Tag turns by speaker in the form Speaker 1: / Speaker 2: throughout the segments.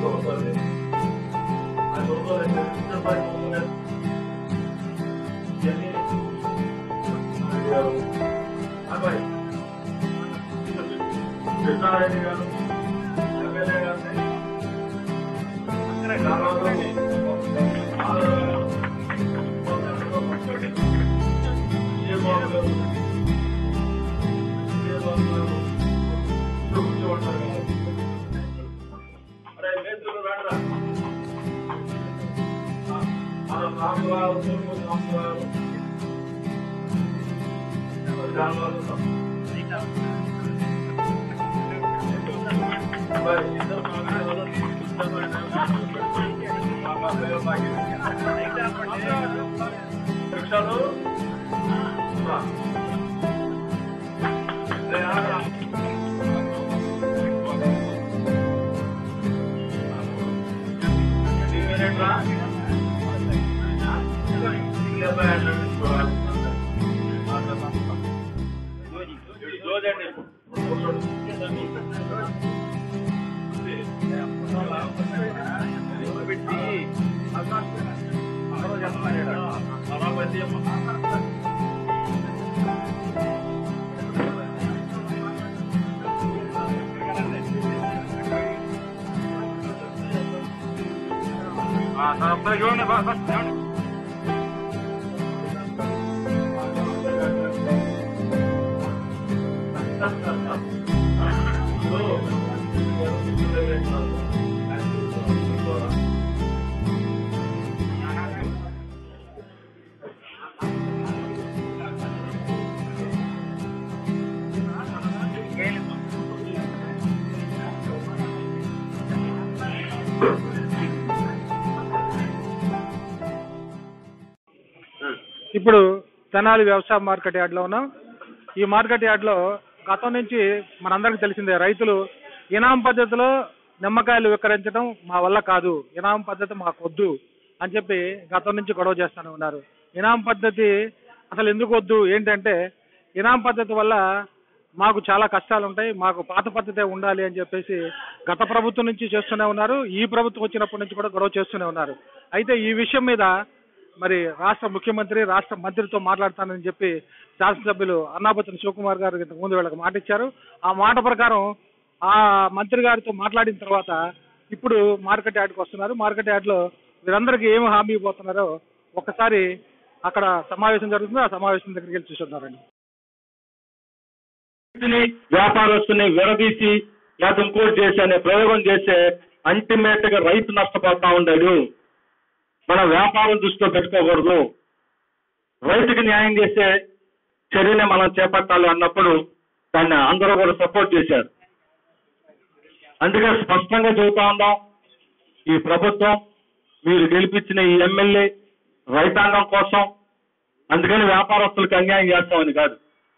Speaker 1: ఒకసారి అది ఒకసారి సిస్టర్ పై ఒకసారి ఇవన్నీ గారు అబ్బాయి కృష్ణారెడ్డి గారు ఎమ్మెల్యే గారిని వృక్షాలు
Speaker 2: చూడండి బస్ చూడండి
Speaker 3: ఇప్పుడు తెనాలి వ్యవసాయ మార్కెట్ యార్డ్ లో ఉన్నాం ఈ మార్కెట్ యార్డ్ లో గతం నుంచి మనందరికి తెలిసిందే రైతులు ఇనాం పద్ధతిలో నిమ్మకాయలు విక్రయించడం మా వల్ల కాదు ఇనాం పద్ధతి మాకు వద్దు అని చెప్పి గతం నుంచి గొడవ చేస్తూనే ఉన్నారు ఇనాం పద్ధతి అసలు ఎందుకు వద్దు ఏంటంటే ఇనాం పద్ధతి వల్ల మాకు చాలా కష్టాలు ఉంటాయి మాకు పాత పద్ధతే ఉండాలి అని చెప్పేసి గత ప్రభుత్వం నుంచి చేస్తూనే ఉన్నారు ఈ ప్రభుత్వం వచ్చినప్పటి నుంచి కూడా గొడవ చేస్తూనే ఉన్నారు అయితే ఈ విషయం మీద మరి రాష్ట్ర ముఖ్యమంత్రి రాష్ట్ర మంత్రితో మాట్లాడతానని చెప్పి శాసనసభ్యులు అన్నాపతిని శివకుమార్ గారు ఇంతకు ముందు వీళ్ళకి మాట ఇచ్చారు ఆ మాట ప్రకారం ఆ మంత్రి గారితో మాట్లాడిన తర్వాత ఇప్పుడు మార్కెట్ యార్డ్కి వస్తున్నారు మార్కెట్ యార్డ్ లో వీరందరికీ ఏమి హామీ ఇవ్వబోతున్నారో ఒక్కసారి అక్కడ సమావేశం జరుగుతుంది ఆ సమావేశం దగ్గరికి వెళ్ళి చూస్తున్నారండి
Speaker 4: వ్యక్తిని వ్యాపారస్తుని విడదీసి లేదా ఇంకోటి చేసి అనే ప్రయోగం చేస్తే అల్టిమేట్ గా రైతు నష్టపోతా ఉన్నాడు మన వ్యాపారం దృష్టిలో పెట్టుకోకూడదు రైతుకి న్యాయం చేసే చర్యని మనం చేపట్టాలి అన్నప్పుడు దాన్ని అందరూ కూడా సపోర్ట్ చేశారు అందుకే స్పష్టంగా చెబుతా ఉందాం ఈ ప్రభుత్వం మీరు గెలిపించిన ఈ ఎమ్మెల్యే రైతాంగం కోసం అందుకని వ్యాపారస్తులకు అన్యాయం చేస్తామని కాదు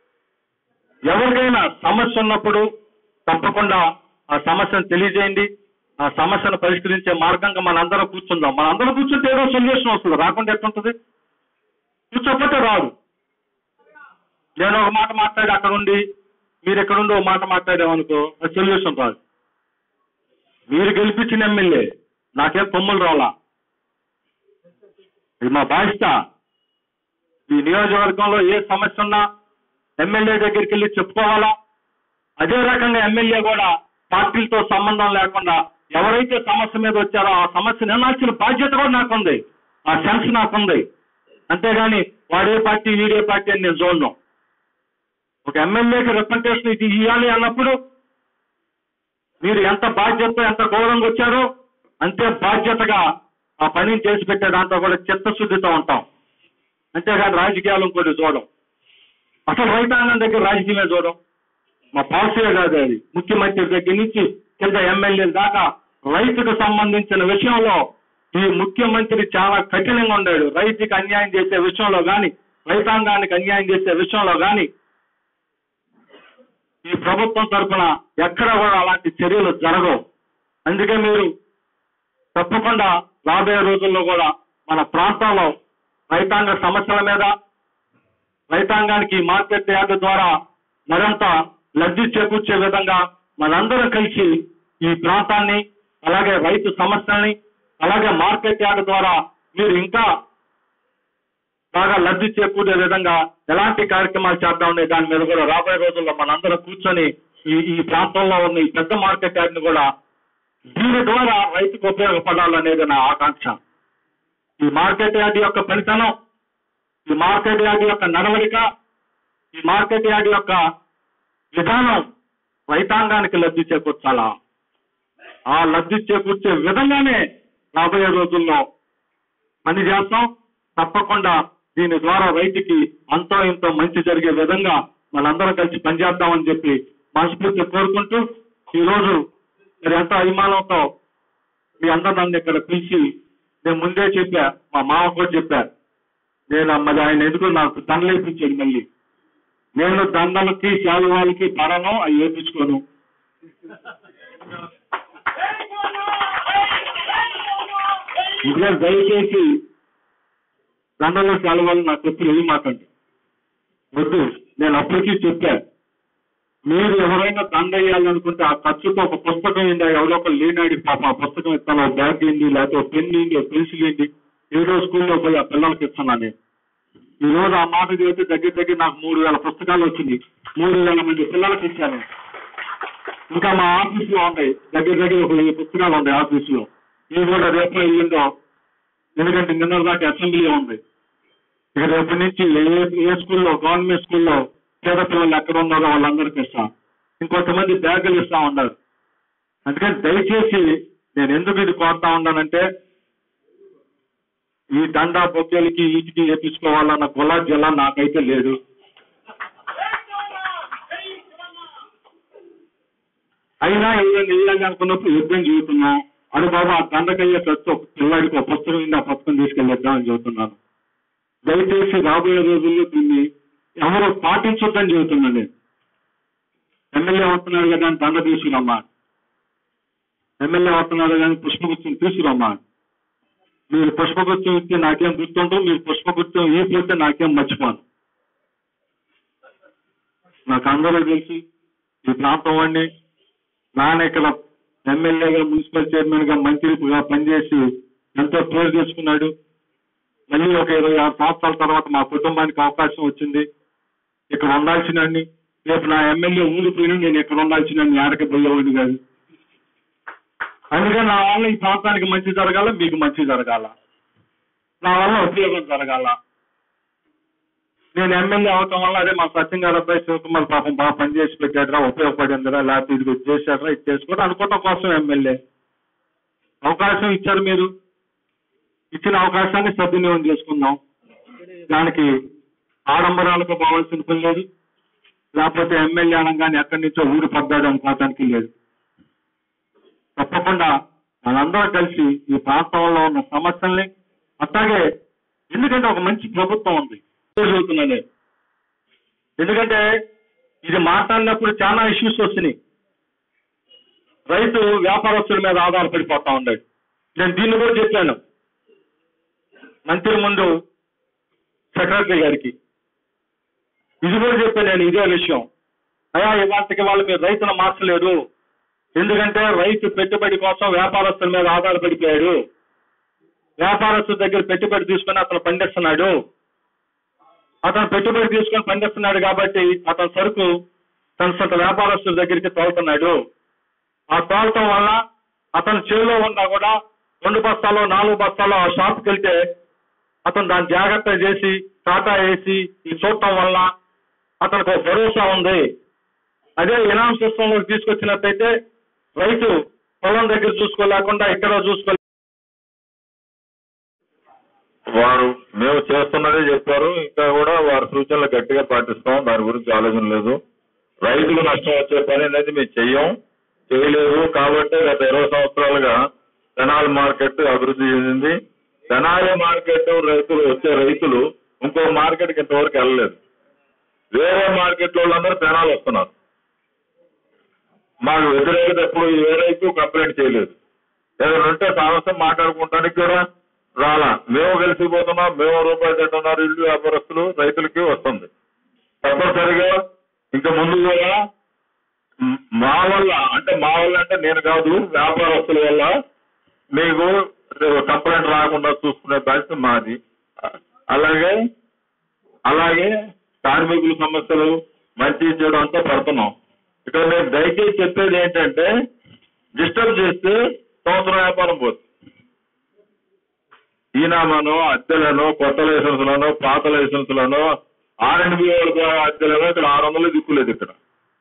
Speaker 4: ఎవరికైనా సమస్య ఉన్నప్పుడు తప్పకుండా ఆ సమస్యను తెలియజేయండి ఆ సమస్యను పరిష్కరించే మార్గంగా మనందరం కూర్చుందాం మనందరం కూర్చుంటే ఏదో సొల్యూషన్ వస్తుంది రాకుండా ఎట్లుంటుంది కూర్చోకపోతే రాదు నేను ఒక మాట మాట్లాడి అక్కడ ఉండి మీరు ఎక్కడ ఉండి ఒక మాట మాట్లాడామనుకో అది సొల్యూషన్ రాదు మీరు గెలిపించిన ఎమ్మెల్యే నాకేం కొమ్ములు రావాలా ఇది మా బాధ్యత ఈ నియోజకవర్గంలో ఏ సమస్య ఉన్నా ఎమ్మెల్యే దగ్గరికి వెళ్ళి చెప్పుకోవాలా అదే రకంగా ఎమ్మెల్యే కూడా పార్టీలతో సంబంధం లేకుండా ఎవరైతే సమస్య మీద వచ్చారో ఆ సమస్య నిర్ణయించిన బాధ్యత కూడా నాకుంది ఆ సెన్స్ నాకుంది అంతేగాని వాడే పార్టీ వీడే పార్టీ అని నేను చూడను ఒక ఎమ్మెల్యేకి రిప్రజెంటేషన్ ఇది ఇవ్వాలి అన్నప్పుడు మీరు ఎంత బాధ్యతతో ఎంత గౌరవంగా వచ్చారో అంతే బాధ్యతగా ఆ పనిని చేసి పెట్టే దాంట్లో కూడా చిత్తశుద్ధితో ఉంటాం అంతేగాని రాజకీయాలు ఇంకోటి చూడడం అసలు రైతాంగం దగ్గర రాజకీయమే చూడడం మా పాలసీయే కాదు అది ముఖ్యమంత్రి దగ్గర నుంచి కింద ఎమ్మెల్యే దాకా రైతుకు సంబంధించిన విషయంలో ఈ ముఖ్యమంత్రి చాలా కఠినంగా ఉన్నాడు రైతుకి అన్యాయం చేసే విషయంలో గాని రైతాంగానికి అన్యాయం చేసే విషయంలో గాని ఈ ప్రభుత్వం తరఫున ఎక్కడ కూడా అలాంటి చర్యలు జరగవు అందుకే మీరు తప్పకుండా రాబోయే రోజుల్లో కూడా మన ప్రాంతంలో రైతాంగ సమస్యల మీద రైతాంగానికి మార్కెట్ యార్డు ద్వారా మరింత లబ్ధి చేకూర్చే విధంగా మనందరం కలిసి ఈ ప్రాంతాన్ని అలాగే రైతు సమస్యల్ని అలాగే మార్కెట్ యార్డ్ ద్వారా మీరు ఇంకా బాగా లబ్ధి చేకూరే విధంగా ఎలాంటి కార్యక్రమాలు చేద్దామనే దాని మీద కూడా రాబోయే రోజుల్లో మనందరం కూర్చొని ఈ ఈ ప్రాంతంలో ఉన్న ఈ పెద్ద మార్కెట్ యార్డ్ని కూడా దీని ద్వారా రైతుకు ఉపయోగపడాలనేది నా ఆకాంక్ష ఈ మార్కెట్ యార్డ్ యొక్క పనితనం ఈ మార్కెట్ యార్డ్ యొక్క నడవడిక ఈ మార్కెట్ యార్డ్ యొక్క విధానం రైతాంగానికి లబ్ధి చేకూర్చాలా ఆ లబ్ధి చేకూర్చే విధంగానే రాబోయే రోజుల్లో పని చేస్తాం తప్పకుండా దీని ద్వారా రైతుకి అంతో ఇంతో మంచి జరిగే విధంగా మనందరం కలిసి పనిచేద్దామని చెప్పి మనస్ఫూర్తి కోరుకుంటూ ఈ రోజు మీరు ఎంత అభిమానంతో మీ అందరు నన్ను ఇక్కడ పిలిచి నేను ముందే చెప్పా మా మామ కూడా చెప్పా నేను మరి ఆయన ఎందుకు నాకు దండలు వేయించాడు మళ్ళీ నేను దండలకి శాలువాలకి పడను అవి వేయించుకోను ఇదే దయచేసి దండలు శాలువాలు నాకు ఎప్పుడు ఏమి మాకండి వద్దు నేను అప్పటికీ చెప్పా మీరు ఎవరైనా దండ వేయాలనుకుంటే ఆ ఖర్చుతో ఒక పుస్తకం ఏంటి ఎవరో ఒక లేనాడి పాప ఆ పుస్తకం ఇస్తాను ఒక బ్యాగ్ ఏంటి లేకపోతే ఒక పెన్ ఏంటి ఒక పెన్సిల్ ఏంటి ఏదో స్కూల్లో పోయి ఆ పిల్లలకి ఇస్తున్నాను నేను ఈ రోజు ఆ మాట చెబితే దగ్గర దగ్గర నాకు మూడు వేల పుస్తకాలు వచ్చింది మూడు వేల మంది పిల్లలకి ఇచ్చాను ఇంకా మా ఆఫీసులో ఉన్నాయి దగ్గర దగ్గర ఒక వెయ్యి పుస్తకాలు ఉన్నాయి ఆఫీసులో ఇవి కూడా రేపు ఎల్లుండో ఎందుకంటే నిన్న దాకా అసెంబ్లీ ఉంది ఇక రేపు నుంచి ఏ ఏ స్కూల్లో గవర్నమెంట్ స్కూల్లో పేద పిల్లలు ఎక్కడ ఉన్నారో వాళ్ళందరికీ ఇస్తాం ఇంకొంతమంది బ్యాగులు ఇస్తా ఉన్నారు అందుకని దయచేసి నేను ఎందుకు ఇది కోరుతా ఉన్నానంటే ఈ దండా బొగ్గలకి వీటికి వేపించుకోవాలన్న గులా జల నాకైతే లేదు అయినా ఏదైనా వేయాలి అనుకున్నప్పుడు యుద్ధం చెబుతున్నాం అది బాబా ఆ దండకయ్యే ఖర్చు ఒక పిల్లాడికి ఒక పుస్తకం ఉంది ఆ పుస్తకం తీసుకెళ్ళిద్దామని చెబుతున్నాను దయచేసి రాబోయే రోజుల్లో దీన్ని ఎవరు పాటించొద్దని చెబుతున్నాను నేను ఎమ్మెల్యే వస్తున్నాడు కదా అని దండ తీసుకురమ్మా ఎమ్మెల్యే వస్తున్నాడు కానీ పుష్పగుచ్చం తీసుకురమ్మా మీరు పుష్పగుచ్చం ఇస్తే నాకేం గుర్తుండవు మీరు పుష్పగుచ్చం ఇవ్వకపోతే నాకేం మర్చిపోను నాకు అందరూ తెలిసి ఈ ప్రాంతం వాడిని నాన్న ఇక్కడ ఎమ్మెల్యేగా మున్సిపల్ చైర్మన్ గా మంత్రిగా పనిచేసి ఎంతో పేరు తెచ్చుకున్నాడు మళ్ళీ ఒక ఇరవై ఆరు సంవత్సరాల తర్వాత మా కుటుంబానికి అవకాశం వచ్చింది ఇక్కడ ఉండాల్సినన్ని రేపు నా ఎమ్మెల్యే ఊరిపోయినా నేను ఇక్కడ ఉండాల్సిన ఆడకి పోయేవాడిని కాదు అందుకని నా వల్ల ఈ ప్రాంతానికి మంచి జరగాల మీకు మంచి జరగాల నా వల్ల ఉపయోగం జరగాల నేను ఎమ్మెల్యే అవటం వల్ల అదే మా సత్యం గారు అబ్బాయి శివకుమార్ పాపం బాగా పనిచేసి పెట్టాడరా ఉపయోగపడిందిరా లేకపోతే ఇది చేశాడరా ఇది చేసుకోవడం అనుకోవటం కోసం ఎమ్మెల్యే అవకాశం ఇచ్చారు మీరు ఇచ్చిన అవకాశాన్ని సద్వినియోగం చేసుకుందాం దానికి ఆడంబరాలకు పోవాల్సిన పని లేదు లేకపోతే ఎమ్మెల్యే అనగానే ఎక్కడి నుంచో ఊరు పడ్డాడు అనుకోవటానికి లేదు తప్పకుండా మనందరం కలిసి ఈ ప్రాంతంలో ఉన్న సమస్యల్ని అట్లాగే ఎందుకంటే ఒక మంచి ప్రభుత్వం ఉంది చదువుతున్నాను ఎందుకంటే ఇది మాట్లాడినప్పుడు చాలా ఇష్యూస్ వచ్చినాయి రైతు వ్యాపారస్తుల మీద ఆధారపడిపోతా ఉన్నాడు నేను దీన్ని కూడా చెప్పాను మంత్రి ముందు సెక్రటరీ గారికి ఇది కూడా చెప్పాను నేను ఇదే విషయం అయా ఇవాళకి వాళ్ళు మీరు రైతులు మార్చలేరు ఎందుకంటే రైతు పెట్టుబడి కోసం వ్యాపారస్తుల మీద ఆధారపడిపోయాడు వ్యాపారస్తుల దగ్గర పెట్టుబడి తీసుకొని అతను పండిస్తున్నాడు అతను పెట్టుబడి తీసుకొని పండిస్తున్నాడు కాబట్టి అతని సరుకు తన సొంత వ్యాపారస్తుల దగ్గరికి తోలుతున్నాడు ఆ తోలటం వల్ల అతను చేలో ఉన్నా కూడా రెండు బస్తాలు నాలుగు బస్తాలు ఆ షాప్కి వెళ్తే అతను దాన్ని జాగ్రత్త చేసి టాటా వేసి ఈ చూడటం వల్ల అతనికి ఒక భరోసా ఉంది అదే ఇనాం సిస్టంలో తీసుకొచ్చినట్టయితే రైతు పొలం దగ్గర చూసుకోలేకుండా ఇక్కడ చూసుకో
Speaker 2: వారు మేము చేస్తున్నదే చెప్పారు ఇంకా కూడా వారి సూచనలు గట్టిగా పాటిస్తాం దాని గురించి ఆలోచన లేదు రైతులు నష్టం వచ్చే పని అనేది మేము చెయ్యం చేయలేదు కాబట్టి గత ఇరవై సంవత్సరాలుగా తెనాలి మార్కెట్ అభివృద్ధి చెందింది తెనాలి మార్కెట్ రైతులు వచ్చే రైతులు ఇంకో మార్కెట్కి ఇంతవరకు వెళ్ళలేదు వేరే మార్కెట్ వాళ్ళందరూ తెనాలి వస్తున్నారు మాకు వ్యతిరేకత ఎప్పుడు ఏ రైతు కంప్లైంట్ చేయలేదు ఏదైనా ఉంటే సమస్య మాట్లాడుకోవడానికి కూడా రాలా మేము కలిసిపోతున్నాం మేము రూపాయలు తింటున్నారు ఇల్లు వ్యాపారస్తులు రైతులకి వస్తుంది తప్పనిసరిగా ఇంకా ముందు కూడా మ్, మా వల్ల అంటే మా వల్ల అంటే నేను కాదు వ్యాపారస్తుల వల్ల మీకు కంప్లైంట్ రాకుండా చూసుకునే బాధ్యత మాది అలాగే అలాగే కార్మికుల సమస్యలు మంచి చెడు అంతా పడుతున్నాం ఇక్కడ నేను దయచేసి చెప్పేది ఏంటంటే డిస్టర్బ్ చేస్తే సంవత్సరం వ్యాపారం పోతుంది ఈనామాను అద్దెలను కొత్త లైసెన్సులను పాత లైసెన్సులను ఆర్ అండ్ బి వాళ్ళ అద్దెలను ఇక్కడ ఆరు వందలు దిక్కులేదు ఇక్కడ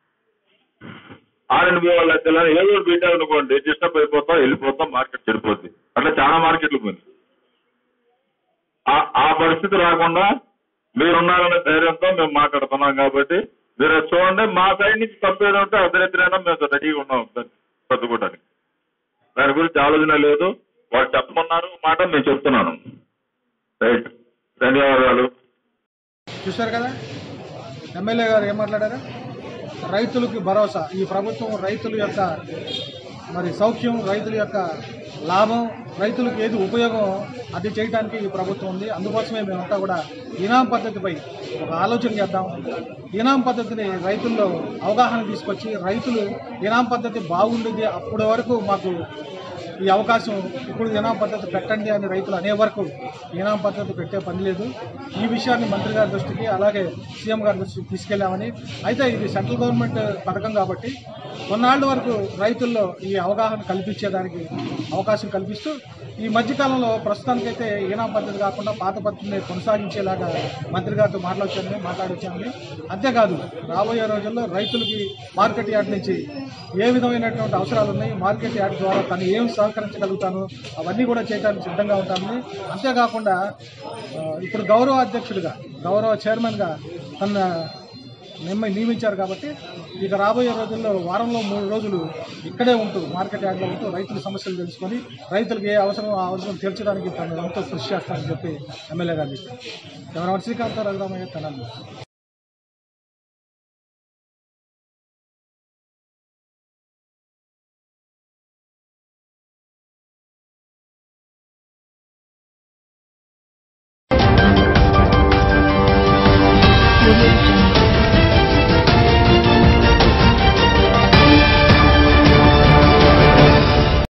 Speaker 2: ఆర్ అండ్ బి వాళ్ళ అద్దెలను ఏదో ఒకటి పెట్టారనుకోండి డిస్టర్బ్ అయిపోతాం వెళ్ళిపోతాం మార్కెట్ చెడిపోద్ది అట్లా చాలా మార్కెట్లు పోయింది ఆ- ఆ పరిస్థితి రాకుండా మీరున్నారనే ధైర్యంతో మేము మాట్లాడుతున్నాం కాబట్టి మీరు అది చూడండి మా సైడ్ నుంచి తప్పేది ఉంటే అర్ధరాత్రైనా మేము రెడీగా ఉన్నాం దాన్ని సర్దుకోవడానికి దాని గురించి ఆలోచన లేదు వాళ్ళు చెప్పమన్నారు మాట నేను చెప్తున్నాను రైట్ ధన్యవాదాలు
Speaker 5: చూశారు కదా ఎమ్మెల్యే గారు ఏం మాట్లాడారు రైతులకు భరోసా ఈ ప్రభుత్వం రైతుల యొక్క మరి సౌఖ్యం రైతుల యొక్క లాభం రైతులకు ఏది ఉపయోగం అది చేయడానికి ఈ ప్రభుత్వం ఉంది అందుకోసమే మేమంతా కూడా ఇనాం పద్ధతిపై ఒక ఆలోచన చేద్దాం ఇనాం పద్ధతిని రైతుల్లో అవగాహన తీసుకొచ్చి రైతులు ఇనాం పద్ధతి బాగుండేది అప్పటి వరకు మాకు ఈ అవకాశం ఇప్పుడు ఇనాం పద్ధతి పెట్టండి అని రైతులు అనే వరకు ఇనాం పద్ధతి పెట్టే పని లేదు ఈ విషయాన్ని మంత్రి గారి దృష్టికి అలాగే సీఎం గారి దృష్టికి తీసుకెళ్లామని అయితే ఇది సెంట్రల్ గవర్నమెంట్ పథకం కాబట్టి కొన్నాళ్ళ వరకు రైతుల్లో ఈ అవగాహన కల్పించేదానికి అవకాశం కల్పిస్తూ ఈ మధ్యకాలంలో ప్రస్తుతానికైతే ఈనాం పద్ధతి కాకుండా పాత పద్ధతిని కొనసాగించేలాగా మంత్రి గారితో మాట్లాడొచ్చానని మాట్లాడొచ్చానని అంతేకాదు రాబోయే రోజుల్లో రైతులకి మార్కెట్ యార్డ్ నుంచి ఏ విధమైనటువంటి అవసరాలు ఉన్నాయి మార్కెట్ యార్డ్ ద్వారా తను ఏం సహకరించగలుగుతాను అవన్నీ కూడా చేయడానికి సిద్ధంగా ఉంటానని అంతేకాకుండా ఆ, ఇప్పుడు గౌరవ అధ్యక్షుడిగా గౌరవ చైర్మన్గా తన నిమ్మ నియమించారు కాబట్టి ఇక రాబోయే రోజుల్లో వారంలో మూడు రోజులు ఇక్కడే ఉంటూ మార్కెట్ యార్డ్లో ఉంటూ రైతుల సమస్యలు తెలుసుకొని రైతులకు ఏ అవసరం ఆ అవసరం తీర్చడానికి తను ఎంతో కృషి చేస్తానని చెప్పి ఎమ్మెల్యే గారు చెప్పారు శ్రీకాంత్ రఘురామయ్య తెలంగాణ